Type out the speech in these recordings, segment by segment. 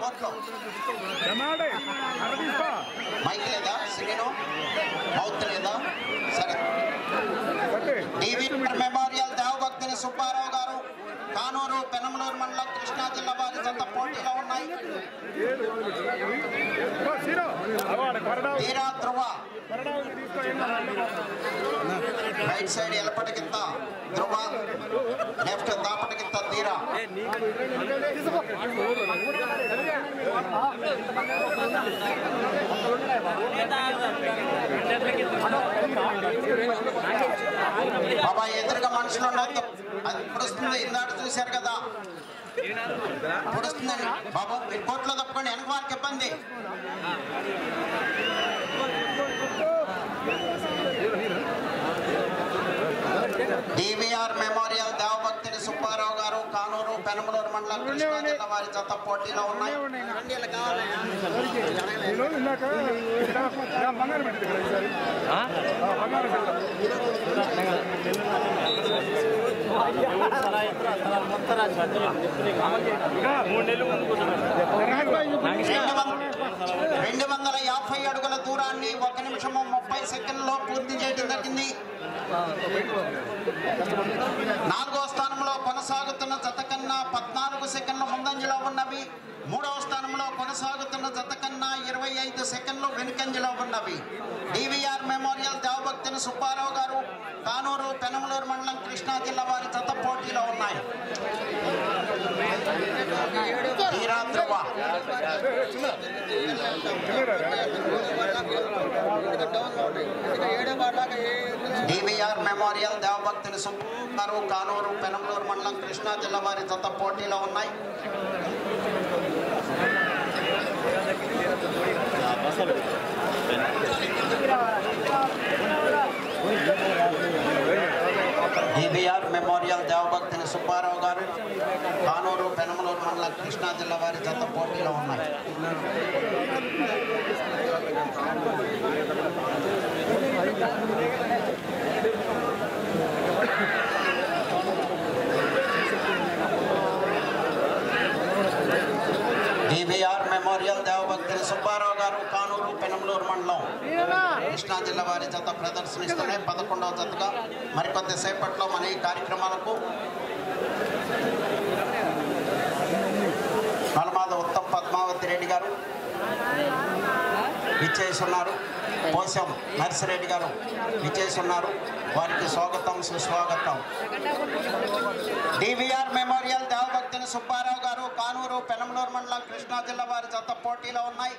కోర్టులో మైక్ లేదా శ్రీను మౌత్ లేదా సరే టీవీ మెమోరియల్ దేవభక్తిని సుబ్బారావు గారు కానూరు పెనమలూరు మండలం కృష్ణా జిల్లా వారి జత పోటీలో ఉన్నాయి తీరా ధ్రువ రైట్ సైడ్ ఎలపటికింత ధ్రువ లెఫ్ట్ దాపటికింత తీరా బాబా ఎదురుగా మనుషులు ఉండొద్దు అది పొడుస్తుంది ఇందాక చూశారు కదా పొడుస్తుందండి బాబు మీరు కోర్టులో తప్పుకోండి వెనక వారికి ఇబ్బంది డివిఆర్ మెమోరియల్ దేవభక్తిని సుబ్బారావు గారు కానూరు పెనమలూరు మండలం కృష్ణా జిల్లా వారి జత పోటీలో ఉన్నాయి రెండు వంద- రెండు వందల యాభై అడుగుల దూరాన్ని ఒక నిమిషము ముప్పై సెకండ్లో పూర్తి చేయడం జరిగింది నాలుగో స్థానంలో కొనసాగుతున్న జత కన్నా పద్నాలుగు సెకండ్ల ముందంజలో ఉన్నవి మూడవ స్థానంలో కొనసాగుతున్న జత కన్నా ఇరవై ఐదు సెకండ్లు వెనుకంజలో ఉన్నవి డివిఆర్ మెమోరియల్ దేవభక్తిని సుబ్బారావు గారు కానూరు పెనమలూరు మండలం కృష్ణా జిల్లా వారి జత పోటీలో ఉన్నాయి తీరా ధ్రువ డివిఆర్ మెమోరియల్ దేవభక్తిని సుబ్బారు కానూరు పెనమలూరు మండలం కృష్ణా జిల్లా వారి జత పోటీలో ఉన్నాయి డిబిఆర్ మెమోరియల్ దేవభక్తిని సుబ్బారావు గారు కానూరు పెనమలూరు మండలం కృష్ణా జిల్లా వారి జత పోటీలో ఉన్నాయి డిబిఆర్ మెమోరియల్ దేవభక్తిని సుబ్బారావు గారు కానూరు పెనమలూరు మండలం కృష్ణా జిల్లా వారి జత ప్రదర్శనిస్తున్నాయి పదకొండవ జతగా మరికొద్ది సేపట్లో మన ఈ కార్యక్రమాలకు నలమాద ఉత్తమ్ పద్మావతి రెడ్డి గారు విచ్చేస్తున్నారు పోసం నర్సిరెడ్డి గారు విచ్చేస్తున్నారు వారికి స్వాగతం సుస్వాగతం డివిఆర్ మెమోరియల్ దేవభక్తిని సుబ్బారావు గారు కానూరు పెనమలూరు మండలం కృష్ణా జిల్లా వారి జత పోటీలో ఉన్నాయి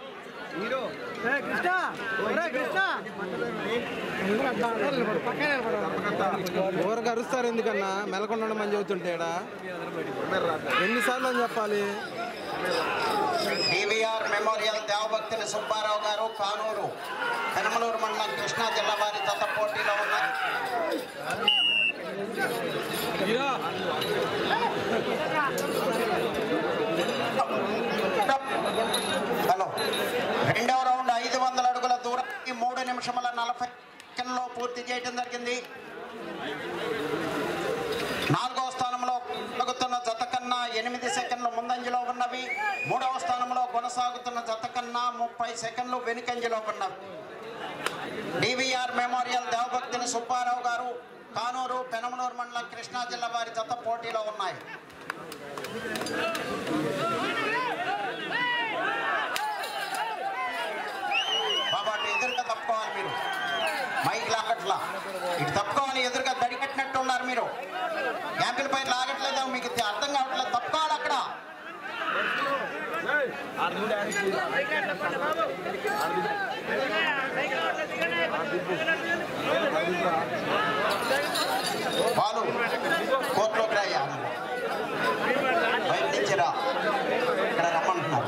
ఊరకు అరుస్తారు ఎందుకన్నా మెలకుండా ఉండమని చెబుతుంటేడా ఎన్నిసార్లు అని చెప్పాలి డివిఆర్ మెమోరియల్ దేవభక్తిని సుబ్బారావు గారు కానూరు పెనమలూరు మండలం కృష్ణా జిల్లా వారి జత పోటీలో ఉన్నాయి హలో రెండవ రౌండ్ ఐదు వందల అడుగుల దూరాన్ని మూడు నిమిషముల నలభై సెకండ్లో పూర్తి చేయడం జరిగింది నాలుగవ స్థానంలో కొనసాగుతున్న జత కన్నా ఎనిమిది సెకండ్లు ముందంజలో ఉన్నవి మూడవ స్థానంలో కొనసాగుతున్న జత కన్నా ముప్పై సెకండ్లు వెనుకంజలో ఉన్నవి డివిఆర్ మెమోరియల్ దేవభక్తిని సుబ్బారావు గారు కానూరు పెనమలూరు మండలం కృష్ణా జిల్లా వారి జత పోటీలో ఉన్నాయి బాబా అటు ఎదురుగా తప్పుకోవాలి మీరు మైక్ లాగట్లా ఇటు తప్పుకోవాలి ఎదురుగా దడికట్టినట్టు ఉన్నారు మీరు యాంపిల్ పై లాగట్లేదో మీకు ఇది అర్థం కావట్లేదు తప్పుకోవాలి అక్కడ వాళ్ళు కోర్టులోకి రాయ్యా బయట నుంచి రా ఇక్కడ రమ్మంటున్నారు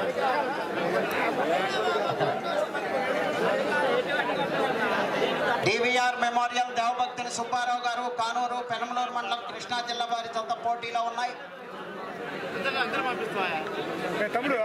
డివిఆర్ మెమోరియల్ దేవభక్తుని సుబ్బారావు గారు కానూరు పెనమలూరు మండలం కృష్ణా జిల్లా వారి జత పోటీలో ఉన్నాయి తమ్ముడు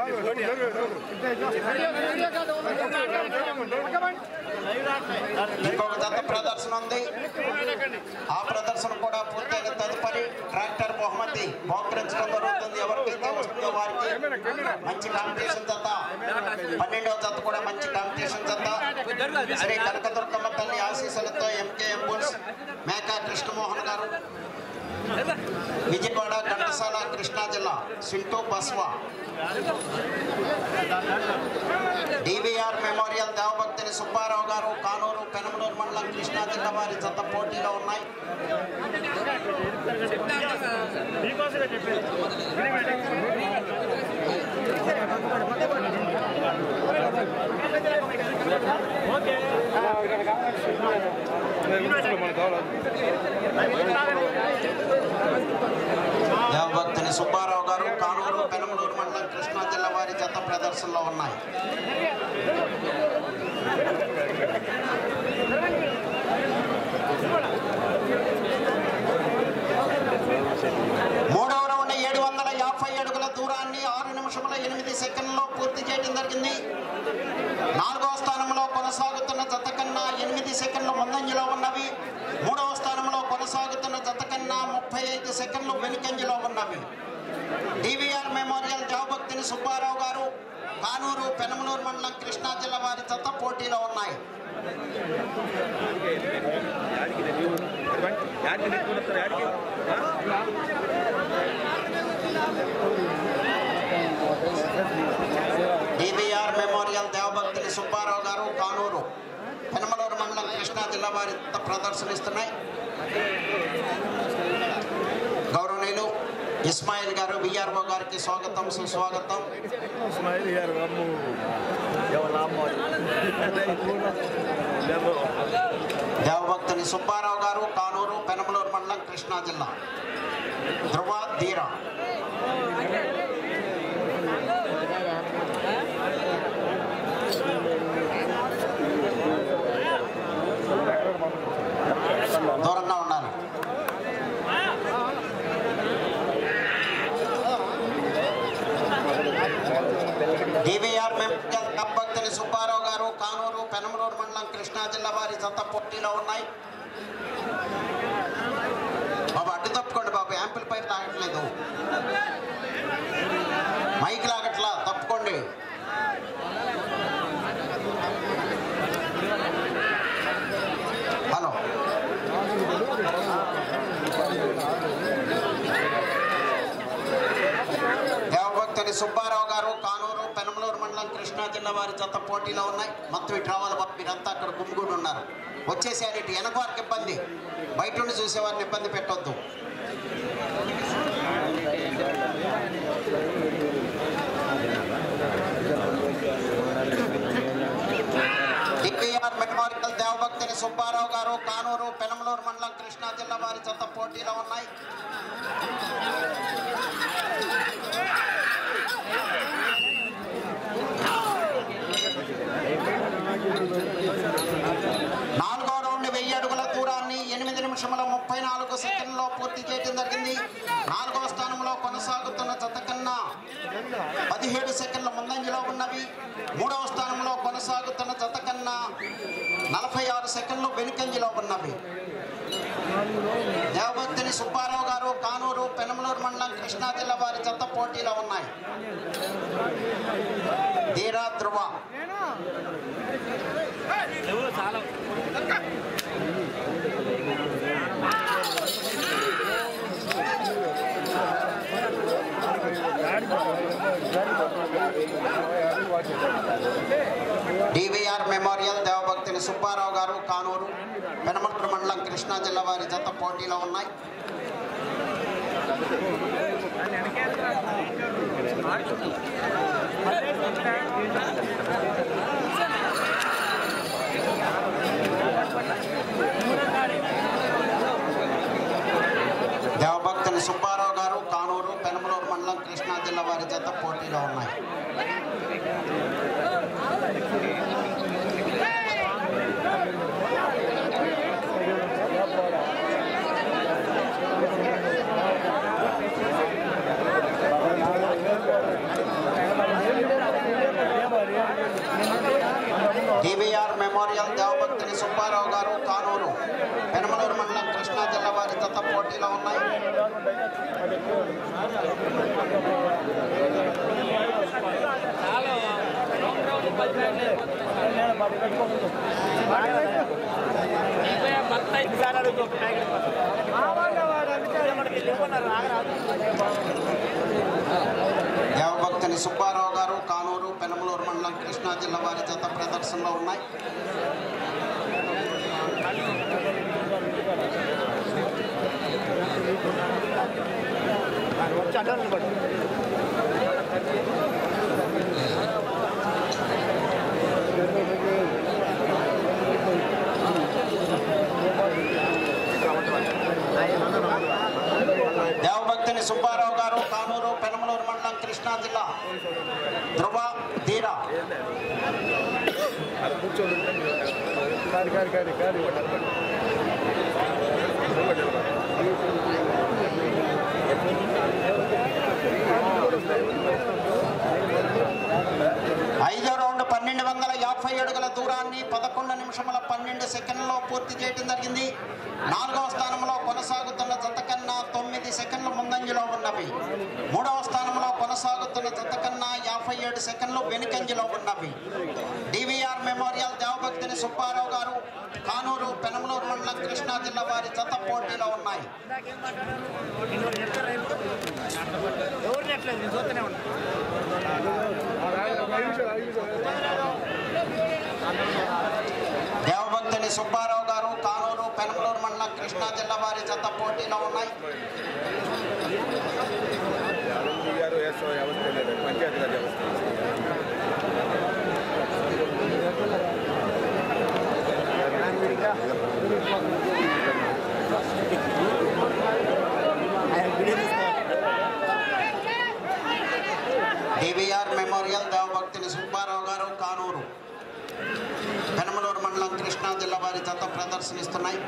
ఇంకొక జత ప్రదర్శన ఉంది ఆ ప్రదర్శన కూడా పూర్తయిన తదుపరి ట్రాక్టర్ బహుమతి బహుమతి బహుకరించడం జరుగుతుంది ఎవరికైతే వస్తుందో వారికి మంచి కాంపిటీషన్ జత పన్నెండవ జత కూడా మంచి కాంపిటీషన్ జత శ్రీ కనకదుర్గమ్మ తల్లి ఆశీస్సులతో ఎంకేఎం బుల్స్ మేకా కృష్ణమోహన్ గారు విజయవాడ ఘంటసాల కృష్ణా జిల్లా సింటూ బస్వా డివిఆర్ మెమోరియల్ దేవభక్తిని సుబ్బారావు గారు కానూరు పెనమలూరు మండలం కృష్ణా జిల్లా వారి జత పోటీలో ఉన్నాయి దేవభక్తిని సుబ్బారావు గారు కానూరు పెనమలూరు మండలం కృష్ణా జిల్లా వారి జత ప్రదర్శనలో ఉన్నాయి మూడవ రౌండ్ ఏడు వందల యాభై అడుగుల దూరాన్ని ఆరు నిమిషముల ఎనిమిది సెకండ్లో పూర్తి చేయడం జరిగింది నాలుగవ స్థానంలో కొనసాగుతున్న జత కన్నా ఎనిమిది సెకండ్లు ముందంజలో ఉన్నవి మూడవ స్థానంలో కొనసాగుతున్న జత కన్నా ముప్పై ఐదు సెకండ్లు వెనుకంజలో ఉన్నవి డివిఆర్ మెమోరియల్ దేవభక్తిని సుబ్బారావు గారు కానూరు పెనమలూరు మండలం కృష్ణా జిల్లా వారి జత పోటీలో ఉన్నాయి డివిఆర్ మెమోరియల్ దేవభక్తిని సుబ్బారావు గారు కానూరు పెనమలూరు మండలం కృష్ణా జిల్లా వారి జత ప్రదర్శనిస్తున్నాయి గౌరవనీయులు ఇస్మాయిల్ గారు విఆర్ఓ గారికి స్వాగతం సుస్వాగతం Ismail గారు అమ్ము ఎవరు అమ్మ లేవు దేవభక్తుని సుబ్బారావు గారు కానూరు పెనమలూరు మండలం కృష్ణా జిల్లా ధ్రువ ధీర దూరంగా ఉండాలి డివిఆర్ మెమోరియల్ దేవభక్తుని సుబ్బారావు గారు కానూరు పెనమలూరు మండలం కృష్ణా జిల్లా వారి జత పోటీలో ఉన్నాయి బాబు అడ్డు తప్పుకోండి బాబు యాంపిల్ పైప్ తాగట్లేదు మైక్ లాగట్లా తప్పుకోండి హలో దేవభక్తుని సుబ్బారావు గారు కానూరు పెనమలూరు మండలం కృష్ణా జిల్లా వారి జత పోటీలో ఉన్నాయి మొత్తం ఇటు రావాలి బాబు మీరంతా అక్కడ గుమ్మిగూడి ఉన్నారు వచ్చేసారు ఇటు వెనక వారికి ఇబ్బంది బయట నుండి చూసేవారిని ఇబ్బంది పెట్టొద్దు డిపిఆర్ మెమోరియల్ దేవభక్తుని సుబ్బారావు గారు కానూరు పెనమలూరు మండలం కృష్ణా జిల్లా వారి జత పోటీలో ఉన్నాయి నాలుగో రౌండ్ వెయ్యి అడుగుల దూరాన్ని ఎనిమిది నిమిషముల ముప్పై నాలుగు సెకండ్లో పూర్తి చేయడం జరిగింది నాలుగో స్థానంలో కొనసాగుతున్న జత కన్నా పదిహేడు సెకండ్ల ముందంజలో ఉన్నవి మూడవ స్థానంలో కొనసాగుతున్న జత కన్నా నలభై ఆరు సెకండ్లు వెనుకంజలో ఉన్నవి దేవభక్తిని సుబ్బారావు గారు కానూరు పెనమలూరు మండలం కృష్ణా జిల్లా వారి జత పోటీలో ఉన్నాయి ధీరా ధ్రువ డివిఆర్ మెమోరియల్ దేవభక్తిని సుబ్బారావు గారు కానూరు పెనమలూరు మండలం కృష్ణా జిల్లా వారి జత పోటీలో ఉన్నాయి దేవభక్తుని సుబ్బారావు గారు కానూరు పెనమలూరు మండలం కృష్ణా జిల్లా వారి జత పోటీలో ఉన్నాయి డివిఆర్ మెమోరియల్ దేవభక్తుని సుబ్బారావు గారు కానూరు పోటీలో ఉన్నాయి దేవభక్తుని సుబ్బారావు గారు కానూరు పెనమలూరు మండలం కృష్ణా జిల్లా వారి జత ప్రదర్శనలో ఉన్నాయి దేవభక్తుని సుబ్బారావు గారు కానూరు పెనమలూరు మండలం కృష్ణా జిల్లా ధ్రువ ధీరా కాడి కాడి కాడి కాడి ఐదో రౌండ్ పన్నెండు వందల యాభై అడుగుల దూరాన్ని పదకొండు నిమిషముల పన్నెండు సెకండ్లో పూర్తి చేయడం జరిగింది నాలుగవ స్థానంలో కొనసాగుతున్న జత కన్నా తొమ్మిది సెకండ్లు ముందంజలో ఉన్నవి మూడవ స్థానంలో కొనసాగుతున్న జత కన్నా యాభై ఏడు సెకండ్లు వెనుకంజలో ఉన్నవి డివిఆర్ మెమోరియల్ దేవభక్తిని సుబ్బారావు గారు కానూరు పెనమలూరు మండలం కృష్ణా జిల్లా వారి జత పోటీలో ఉన్నాయి దేవభక్తుని సుబ్బారావు గారు కానూరు పెనమలూరు మండలం కృష్ణా జిల్లా వారి జత పోటీలో ఉన్నాయి గారు ఎస్ వ్యవస్థ లేదు పంచాయతీరాజ్ వ్యవస్థ డివిఆర్ మెమోరియల్ దేవభక్తుని సుబ్బారావు గారు కానూరు పెనమలూరు మండలం కృష్ణా జిల్లా వారి జత ప్రదర్శనిస్తున్నాయి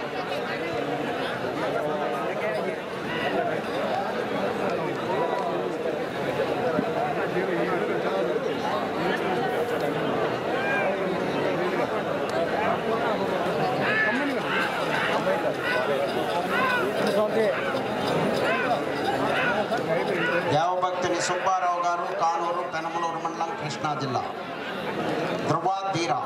దేవభక్తుని సుబ్బారావు గారు కానూరు పెనమలూరు మండలం కృష్ణా జిల్లా ధ్రువ ధీరా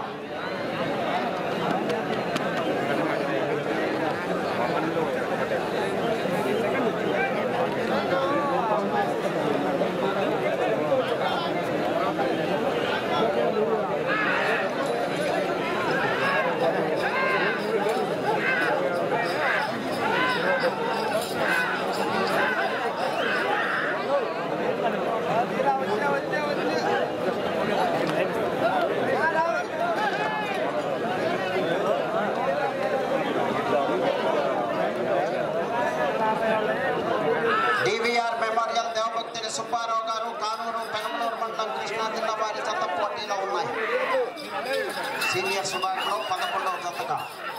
డివిఆర్ మెమోరియల్ దేవభక్తుని సుబ్బారావు గారు కానూరు పెనమలూరు మండలం కృష్ణా జిల్లా వారి జత పోటీలో ఉన్నాయి సీనియర్ సుధాకర్లో పదకొండవ జతగా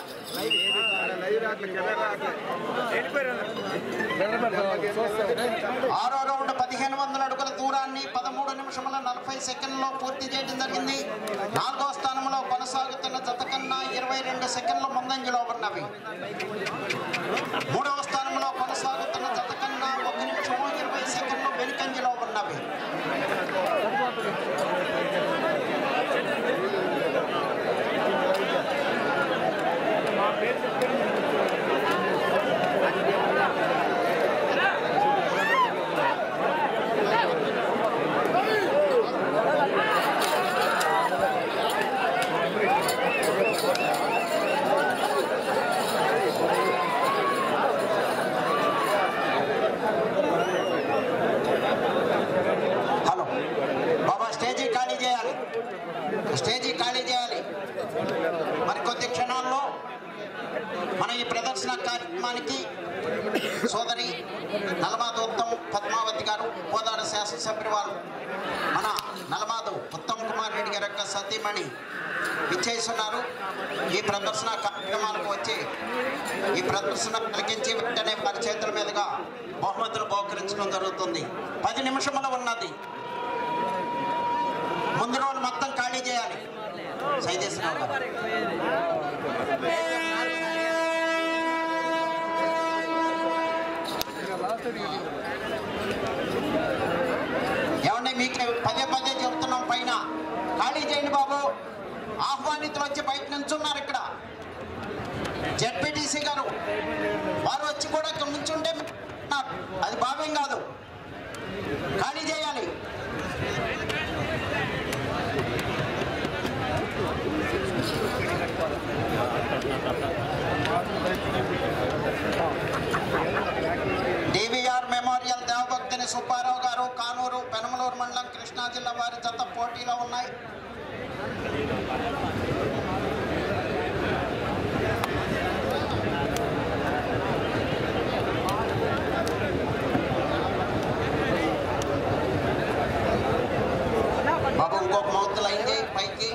ఆరో రౌండ్ పదిహేను వందల అడుగుల దూరాన్ని పదమూడు నిమిషముల నలభై సెకండ్లో పూర్తి చేయడం జరిగింది నాలుగో స్థానంలో కొనసాగుతున్న జత కన్నా ఇరవై రెండు సెకండ్ల ముందంజలో ఉన్నవి మూడవ స్థానంలో కొనసాగుతున్న జత కన్నా ఒక నిమిషము ఇరవై సెకండ్లు వెనుకంజలో ఉన్నవి హలో బాబా స్టేజీ ఖాళీ చేయాలి స్టేజీ ఖాళీ చేయాలి మరి కొద్ది క్షణాల్లో మన ఈ ప్రదర్శన కార్యక్రమానికి సోదరి నలమాద ఉత్తమ్ పద్మావతి గారు కోదాడ శాసనసభ్యులు వారు మన నలమాదు ఉత్తమ్ కుమార్ రెడ్డి గారి యొక్క సతీమణి విచ్చేస్తున్నారు ఈ ప్రదర్శన కార్యక్రమాలకు వచ్చి ఈ ప్రదర్శన కలిగించి వెంటనే వారి చేతుల మీదుగా బహుమతులు బహుకరించడం జరుగుతుంది పది నిమిషముల ఉన్నది ముందు రోజు మొత్తం ఖాళీ చేయాలి సైదేశ్వరరావు గారు ఆహ్వానితులు వచ్చి బయట నుంచున్నారు ఇక్కడ జెడ్పీటీసీ గారు వారు వచ్చి కూడా ఇక్కడ నుంచుంటే అది భావ్యం కాదు ఖాళీ చేయాలి డివిఆర్ మెమోరియల్ దేవభక్తిని సుబ్బారావు గారు కానూరు పెనమలూరు మండలం కృష్ణా జిల్లా వారి జత పోటీలో ఉన్నాయి బాబు ఇంకొక మౌత్ లైన్ చేయి పైకి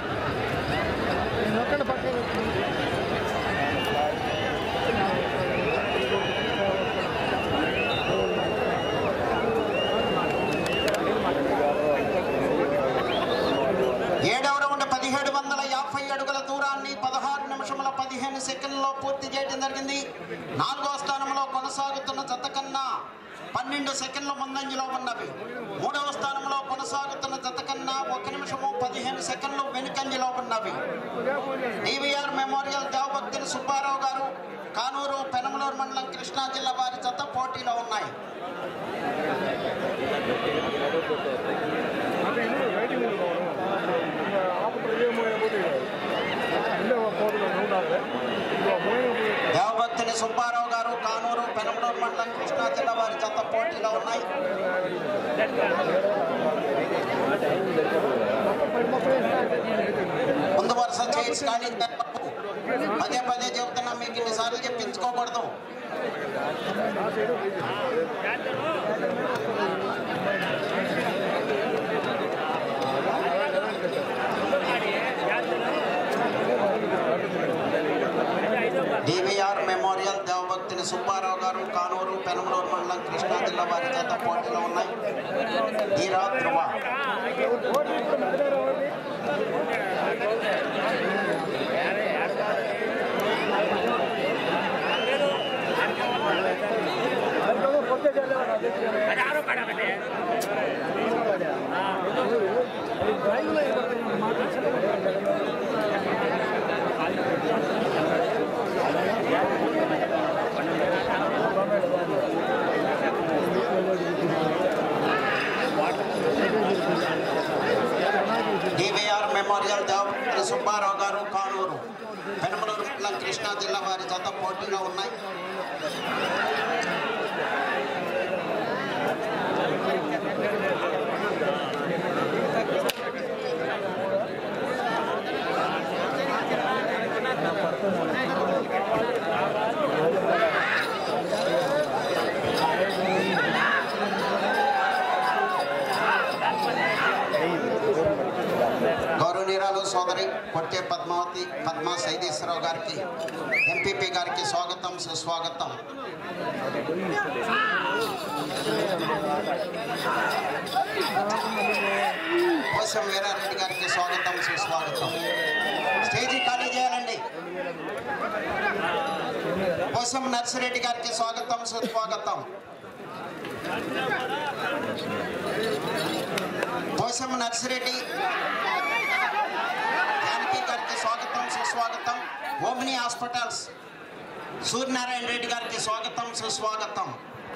ఏడవ రౌండ్ పదిహేడు వందల యాభై అడుగుల దూరాన్ని పదహారు నిమిషముల పదిహేను సెకండ్లో పూర్తి చేయడం జరిగింది నాలుగో స్థానంలో కొనసాగుతున్న జత కన్నా పన్నెండు సెకండ్ల ముందంజలో ఉన్నవి మూడవ స్థానంలో కొనసాగుతున్న జత కన్నా ఒక నిమిషము పదిహేను సెకండ్లు వెనుకంజలో ఉన్నవి డివిఆర్ మెమోరియల్ దేవభక్తులు సుబ్బారావు గారు కానూరు పెనమలూరు మండలం కృష్ణా జిల్లా వారి జత పోటీలో ఉన్నాయి దేవభక్తుని సుబ్బారావు గారు కానూరు పెనమలూరు మండలం కృష్ణా జిల్లా వారి జత పోటీలో ఉన్నాయి ముందు వరుస చైర్స్ ఖాళీ చేయాలి. పదే పదే చెబుతున్నా మీకు ఇన్నిసార్లు చెప్పించుకోకూడదు డివిఆర్ మెమోరియల్ దేవభక్తిని సుబ్బారావు గారు కానూరు పెనమలూరు మండలం కృష్ణా జిల్లా వారి చేత పోటీలో ఉన్నాయి ధీరా ధ్రువ డివిఆర్ మెమోరియల్ దేవభక్తుని సుబ్బారావు గారు కానూరు పెనమలూరు మండలం కృష్ణా జిల్లా వారి జత పోటీలో ఉన్నాయి గౌరవనీయురాలు సోదరి కొట్టే పద్మావతి పద్మా సైదేశ్వరరావు గారికి ఎంపీపీ గారికి స్వాగతం సుస్వాగతం కోసం వీరారెడ్డి గారికి స్వాగతం సుస్వాగతం స్టేజీ ఖాళీ చేయాలండి కోసం నర్సిరెడ్డి గారికి స్వాగతం సుస్వాగతం కోసం నర్సిరెడ్డి జానకి గారికి స్వాగతం సుస్వాగతం ఓమిని హాస్పిటల్స్ సూర్యనారాయణ రెడ్డి గారికి స్వాగతం సుస్వాగతం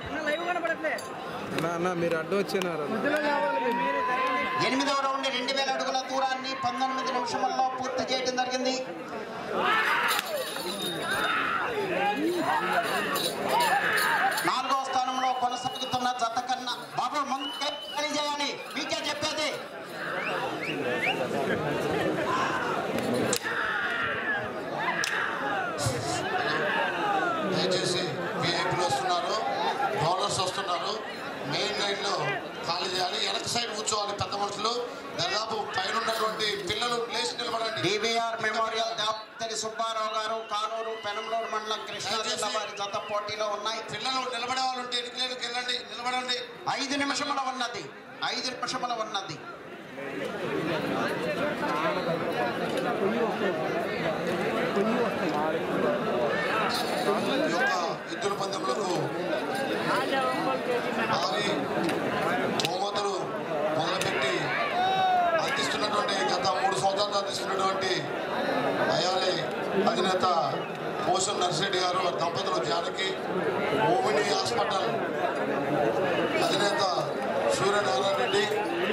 అన్న అన్న మీరు అడ్డు వచ్చినారు ఎనిమిదవ రౌండ్ రెండు వేల అడుగుల దూరాన్ని పంతొమ్మిది నిమిషముల్లో పూర్తి చేయడం జరిగింది నాలుగవ స్థానంలో కొనసాగుతున్న జత కన్నా బాబు ముందు ఖాళీ చేయాలి మీకే చెప్పేది దయచేసి విఐపీలు వస్తున్నారు బౌలర్స్ వస్తున్నారు మెయిన్ లైన్లో ఖాళీ చేయాలి వెనక సైడ్ కూర్చోవాలి పెద్ద మనుషులు దాదాపు పైన ఉన్నటువంటి పిల్లలు లేచి నిలబడండి డివిఆర్ మెమోరియల్ దాప్తరి సుబ్బారావు గారు కానూరు పెనంలూరు మండలం కృష్ణా జిల్లా వారి జత పోటీలో ఉన్నాయి పిల్లలు నిలబడే వాళ్ళు ఉంటే ఎన్నికలకు వెళ్ళండి నిలబడండి ఐదు నిమిషముల ఉన్నది ఐదు నిమిషముల ఉన్నది ఈ యొక్క ఎద్దుల పందెములకు భారీ బహుమతులు మొదలుపెట్టి అందిస్తున్నటువంటి గత మూడు సంవత్సరాలు అందిస్తున్నటువంటి నర్సిరెడ్డి గారు వారి దంపతులు జానకి ఓమిని హాస్పిటల్ అధినేత సూర్యనారాయణ రెడ్డి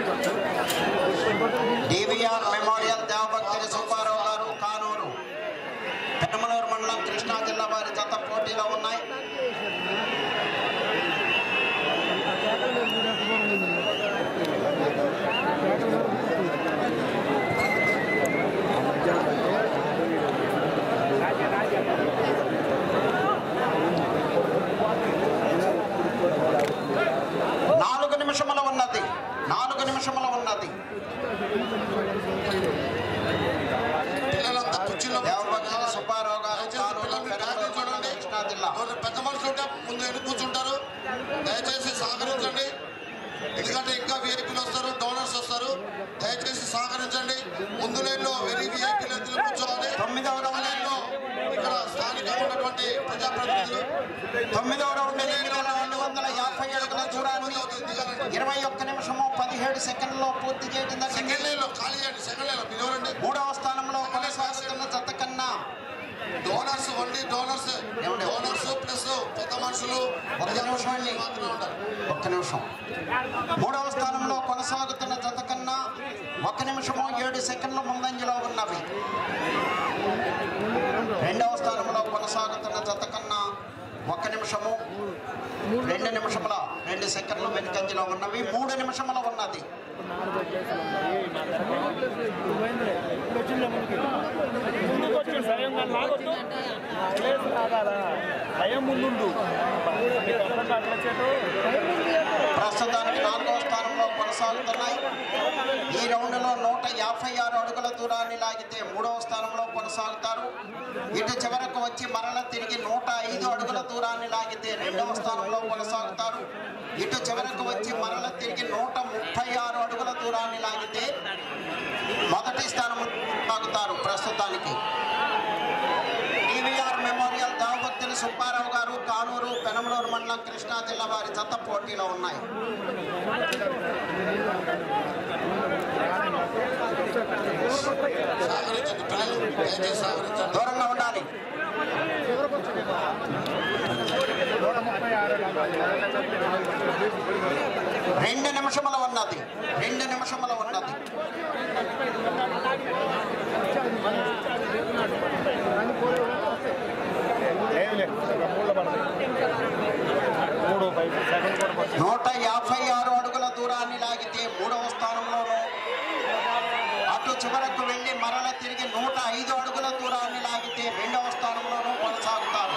డివిఆర్ మెమోరియల్ దేవభక్తుల సుబ్బారావు గారు కానూరు పెనమలూరు మండలం కృష్ణా జిల్లా వారి జత పోటీలో ఉన్నాయి నాలుగు నిమిషముల ఉన్నది నాలుగు నిమిషముల ఉన్నది పిల్లలంతా కుర్చీలో దేవభక్తుల సుబ్బారావు గారు దయచేసి కానూరు పిల్లలు పెనమలూరు బ్యాగ్ మండలం చూడండి కృష్ణా జిల్లా ఎవరు పెద్ద మనుషులు ఉంటే ముందు ఎన్ని కూర్చుంటారు దయచేసి సహకరించండి ఎందుకంటే ఇంకా విఐపీలు వస్తారు డోనర్స్ వస్తారు దయచేసి సహకరించండి ముందు లైన్లో వెరీ విఐపీలు ఎందుకు కూర్చోవాలి తొమ్మిదవ రౌండ్ లైన్లో ఇక్కడ స్థానికంగా ఉన్నటువంటి ప్రజాప్రతినిధులు తొమ్మిదవ రౌండ్ ఎనిమిది వేల రెండు వందల యాభై అడుగుల దూరాన్ని ఇరవై ఒక్క నిమిషము పదిహేడు సెకండ్లో పూర్తి చేయడం సెకండ్ జరిగింది లైన్లో ఖాళీ చేయండి సెకండ్ లైన్లో మీరు ఎవరండి మూడవ స్థానంలో కొనసాగుతున్న జత కన్నా డోనర్స్ ఓన్లీ డోనర్స్ ఏమండి? డోనర్స్ ప్లస్ పెద్ద మనుషులు ఒక్క నిమిషం అండి మాత్రమే ఉండాలి ఒక్క నిమిషం మూడవ స్థానంలో కొనసాగుతున్న జత కన్నా ఒక నిమిషము ఏడు సెకండ్ల ముందంజలో ఉన్నవి రెండవ స్థానంలో కొనసాగుతున్న జత కన్నా ఒక నిమిషము రెండు నిమిషముల రెండు సెకండ్లు వెనుకంజలో ఉన్నవి మూడు నిమిషముల ఉన్నది ముందుకు వచ్చి సయం కానీ లాగొద్దు ప్లేస్ రాగాల భయం ముందుండు మీకు అర్థం కావట్లేదు ప్రస్తుతానికి నాలుగవ స్థానంలో కొనసాగుతున్నాయి ఈ రౌండ్లో నూట యాభై ఆరు అడుగుల దూరాన్ని లాగితే మూడవ స్థానంలో కొనసాగుతారు ఇటు చివరకు వచ్చి మరల తిరిగి నూట ఐదు అడుగుల దూరాన్ని లాగితే రెండవ స్థానంలో కొనసాగుతారు ఇటు చివరకు వచ్చి మరల తిరిగి నూట ముప్పై ఆరు అడుగుల దూరాన్ని లాగితే మొదటి స్థానంలో కొనసాగుతారు ప్రస్తుతానికి టీవీఆర్ మెమోరియల్ దేవభక్తులు సుబ్బారావు గారు కానూరు పెనమలూరు మండలం కృష్ణా జిల్లా వారి జత పోటీలో ఉన్నాయి సహకరించండి పిల్లలు దయచేసి సహకరించండి దూరంగా ఉండాలి రెండు నిమిషముల ఉన్నది రెండు నిమిషముల ఉన్నది లేదు లేదు మూడు పడదు మూడు బయట సెకండ్ కూడా పడుతుంది నూట యాభై ఆరు అడుగుల దూరాన్ని లాగితే మూడవ స్థానంలోను అటు చివరకు వెళ్లి మరల తిరిగి నూట ఐదు అడుగుల దూరాన్ని లాగితే రెండవ స్థానంలోనూ కొనసాగుతారు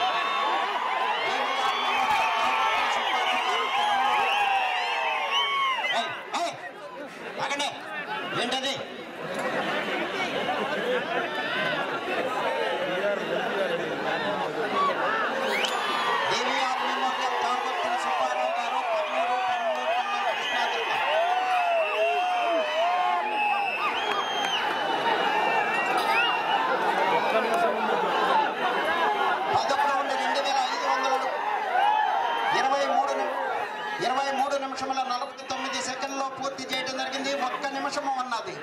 ఏయ్, ఏయ్, ఆగండి. ఏంటది దేవిఆర్ మెమోరియల్ తాగుతున్న సుబ్బారావు గారు కర్నూలు కర్నూలు కర్నూలు కృష్ణా జిల్లా పదకొండు రెండు వేల ఐదు వందలు ఇరవై మూడు ని- ఇరవై మూడు నిమిషముల నలభై తొమ్మిది సెకండ్లో పూర్తి చేయడం జరిగింది ఒక్క నిమిషము ఉన్నది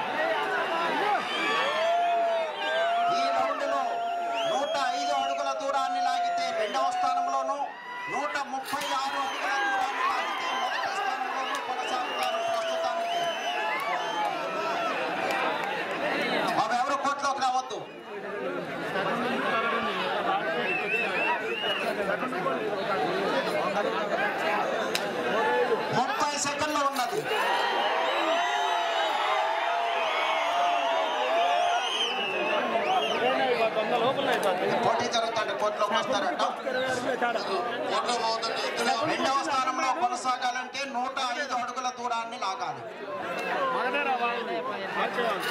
ఈ రౌండ్లో నూట ఐదు అడుగుల దూరాన్ని లాగితే రెండవ స్థానంలోను నూట ముప్పై ఆరు అడుగుల దూరాన్ని లాగితే మొదటి స్థానంలోనూ కొనసాగుతారు ప్రస్తుతానికి అవి ఎవరు కోర్టులోకి రావద్దు ముప్పై సెకండ్లు ఉన్నది వంద లోపల అయిపోతుంది పోటీ జరుగుతుంది కోర్టులోకి వస్తారంట ఓట్లో పోతుంటే ఇందులో రెండవ స్థానంలో కొనసాగాలంటే నూట ఐదు అడుగుల దూరాన్ని లాగాలి మననే రావాలి మార్చేవాళ్ళు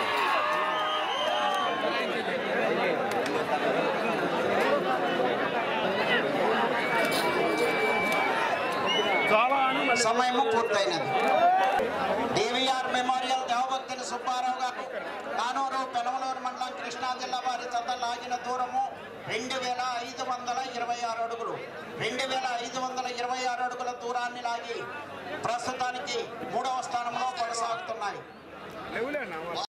చాలా అని మళ్ళీ సమయము పూర్తయినది డివిఆర్ మెమోరియల్ దేవభక్తుని సుబ్బారావు గారు కానూరు పెనమలూరు మండలం కృష్ణా జిల్లా వారి జత లాగిన దూరము రెండు వేల ఐదు వందల ఇరవై ఆరు అడుగులు రెండు వేల ఐదు వందల ఇరవై ఆరు అడుగుల దూరాన్ని లాగి ప్రస్తుతానికి మూడవ స్థానంలో కొనసాగుతున్నాయి